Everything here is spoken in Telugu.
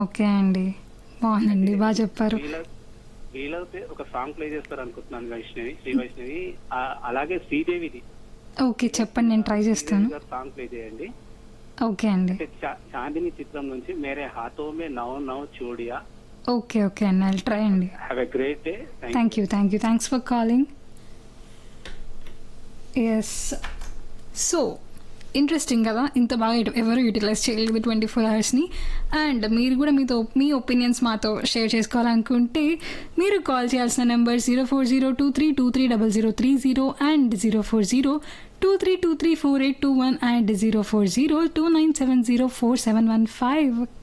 ఓకే అండి బాగుందండి బాగా చెప్పారు వీల- వీలైతే ఒక సాంగ్ ప్లే చేస్తారు అనుకుంటున్నాను వైష్ణవి శ్రీ వైష్ణవి ఆ, అలాగే శ్రీదేవిది ఓకే చెప్పండి నేను ట్రై చేస్తాను శ్రీదేవి గారు సాంగ్ ప్లే చేయండి ఓకే అండి అంటే చా- చాందిని చిత్రం నుంచి మేరే హాతో మే నవ్ నవ్ చూడియా ఓకే ఓకే అండి ఐ ట్రై అండి have a great day thank you thank you thanks for calling yes so interesting కదా ఇంత బాగా ఇటు- ఎవరు యూటిలైజ్ చేయలేదు ట్వంటీ ఫోర్ అవర్స్ని అండ్ మీరు కూడా మీతో మీ ఒపీనియన్స్ మాతో షేర్ చేసుకోవాలనుకుంటే మీరు కాల్ చేయాల్సిన number zero four zero two three two three double zero three zero and zero four zero two three two three four eight two one and zero four zero two nine seven zero four seven one five